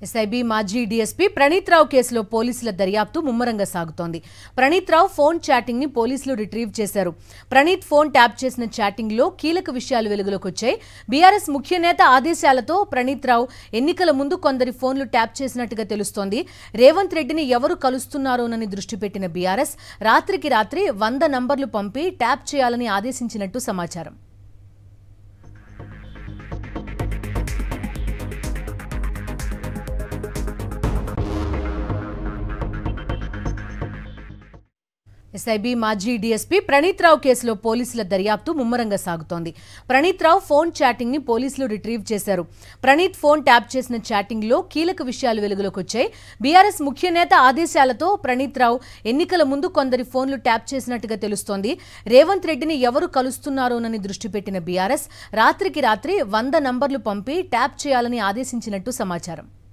SIB మాజీ DSP Praneeth రావు కేసులో పోలీసుల దర్యాప్తు ముమ్మరంగా సాగుతోంది ప్రణీత్ రావు ఫోన్ చాటింగ్ ని పోలీసులు రిట్రీవ్ చేశారు ప్రణీత్ ఫోన్ ట్యాప్ చేసిన చాటింగ్ లో కీలక విషయాలు వెలుగులోకి వచ్చాయి బీఆర్ఎస్ ముఖ్య నేత ఆదేశాలతో ప్రణీత్ రావు ఎన్నికల ముందు కొందరి ఫోన్లు ట్యాప్ చేసినట్టుగా తెలుస్తోంది రేవంత్ రెడ్డిని ఎవరు కలుస్తున్నారోనని దృష్టి పెట్టిన బీఆర్ఎస్ రాత్రికి రాత్రి వంద నంబర్లు పంపి ట్యాప్ చేయాలని ఆదేశించినట్టు సమాచారం ఎస్ఐబి మాజీ డీఎస్పీ ప్రణీత్ రావు కేసులో పోలీసుల దర్యాప్తు ముమ్మరంగా సాగుతోంది ప్రణీత్ రావు ఫోన్ చాటింగ్ ని పోలీసులు రిట్రీవ్ చేశారు ప్రణీత్ ఫోన్ ట్యాప్ చేసిన చాటింగ్ లో కీలక విషయాలు వెలుగులోకి వచ్చాయి బీఆర్ఎస్ ముఖ్య నేత ఆదేశాలతో ప్రణీత్ రావు ఎన్నికల ముందు కొందరి ఫోన్లు ట్యాప్ చేసినట్టుగా తెలుస్తోంది రేవంత్ రెడ్డిని ఎవరు కలుస్తున్నారోనని దృష్టి పెట్టిన బీఆర్ఎస్ రాత్రికి రాత్రి వంద నంబర్లు పంపి ట్యాప్ చేయాలని ఆదేశించినట్టు సమాచారం